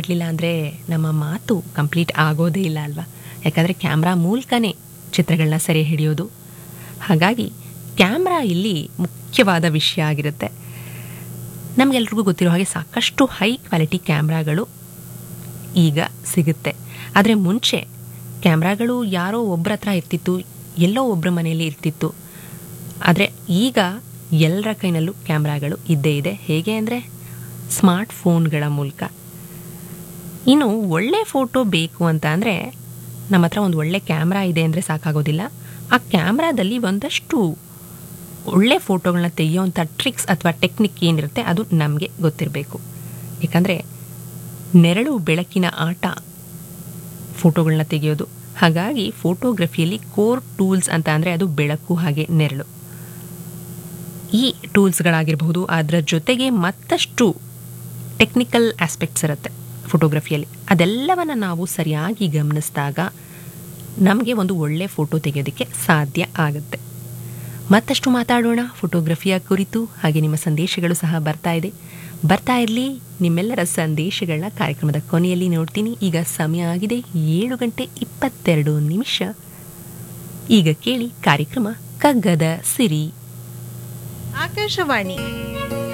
ಇರಲಿಲ್ಲ ಅಂದರೆ ನಮ್ಮ ಮಾತು ಕಂಪ್ಲೀಟ್ ಆಗೋದೇ ಇಲ್ಲ ಅಲ್ವಾ ಯಾಕಂದರೆ ಕ್ಯಾಮ್ರಾ ಮೂಲಕನೇ ಚಿತ್ರಗಳನ್ನ ಸೆರೆ ಹಿಡಿಯೋದು ಹಾಗಾಗಿ ಕ್ಯಾಮ್ರಾ ಇಲ್ಲಿ ಮುಖ್ಯವಾದ ವಿಷಯ ಆಗಿರುತ್ತೆ ನಮಗೆಲ್ರಿಗೂ ಗೊತ್ತಿರೋ ಹಾಗೆ ಸಾಕಷ್ಟು ಹೈ ಕ್ವಾಲಿಟಿ ಕ್ಯಾಮ್ರಾಗಳು ಈಗ ಸಿಗುತ್ತೆ ಆದರೆ ಮುಂಚೆ ಕ್ಯಾಮ್ರಾಗಳು ಯಾರೋ ಒಬ್ಬರ ಹತ್ರ ಇರ್ತಿತ್ತು ಎಲ್ಲೋ ಒಬ್ಬರ ಮನೆಯಲ್ಲಿ ಇರ್ತಿತ್ತು ಆದರೆ ಈಗ ಎಲ್ಲರ ಕೈನಲ್ಲೂ ಕ್ಯಾಮ್ರಾಗಳು ಇದ್ದೇ ಇದೆ ಹೇಗೆ ಅಂದರೆ ಸ್ಮಾರ್ಟ್ ಫೋನ್ಗಳ ಮೂಲಕ ಇನ್ನು ಒಳ್ಳೆ ಫೋಟೋ ಬೇಕು ಅಂತ ಅಂದರೆ ನಮ್ಮ ಹತ್ರ ಒಂದು ಒಳ್ಳೆ ಕ್ಯಾಮ್ರಾ ಇದೆ ಅಂದರೆ ಸಾಕಾಗೋದಿಲ್ಲ ಆ ಕ್ಯಾಮ್ರಾದಲ್ಲಿ ಒಂದಷ್ಟು ಒಳ್ಳೆ ಫೋಟೋಗಳನ್ನ ತೆಗೆಯೋವಂಥ ಟ್ರಿಕ್ಸ್ ಅಥವಾ ಟೆಕ್ನಿಕ್ ಏನಿರುತ್ತೆ ಅದು ನಮಗೆ ಗೊತ್ತಿರಬೇಕು ಯಾಕಂದರೆ ನೆರಳು ಬೆಳಕಿನ ಆಟ ಫೋಟೋಗಳನ್ನ ತೆಗೆಯೋದು ಹಾಗಾಗಿ ಫೋಟೋಗ್ರಫಿಯಲ್ಲಿ ಕೋರ್ ಟೂಲ್ಸ್ ಅಂತ ಅಂದರೆ ಅದು ಬೆಳಕು ಹಾಗೆ ನೆರಳು ಈ ಟೂಲ್ಸ್ಗಳಾಗಿರಬಹುದು ಅದರ ಜೊತೆಗೆ ಮತ್ತಷ್ಟು ಟೆಕ್ನಿಕಲ್ ಆಸ್ಪೆಕ್ಟ್ಸ್ ಇರುತ್ತೆ ಫೋಟೋಗ್ರಫಿಯಲ್ಲಿ ಅದೆಲ್ಲವನ್ನು ನಾವು ಸರಿಯಾಗಿ ಗಮನಿಸಿದಾಗ ನಮಗೆ ಒಂದು ಒಳ್ಳೆ ಫೋಟೋ ತೆಗೆಯೋದಕ್ಕೆ ಸಾಧ್ಯ ಆಗುತ್ತೆ ಮತ್ತಷ್ಟು ಮಾತಾಡೋಣ ಫೋಟೋಗ್ರಫಿಯ ಕುರಿತು ಹಾಗೆ ನಿಮ್ಮ ಸಂದೇಶಗಳು ಸಹ ಬರ್ತಾ ಇದೆ ಬರ್ತಾ ಇರಲಿ ನಿಮ್ಮೆಲ್ಲರ ಸಂದೇಶಗಳನ್ನ ಕಾರ್ಯಕ್ರಮದ ಕೊನೆಯಲ್ಲಿ ನೋಡ್ತೀನಿ ಈಗ ಸಮಯ ಆಗಿದೆ ಏಳು ಗಂಟೆ ಇಪ್ಪತ್ತೆರಡು ನಿಮಿಷ ಈಗ ಕೇಳಿ ಕಾರ್ಯಕ್ರಮ ಕಗ್ಗದ ಸಿರಿ ಆಕಾಶವಾಣಿ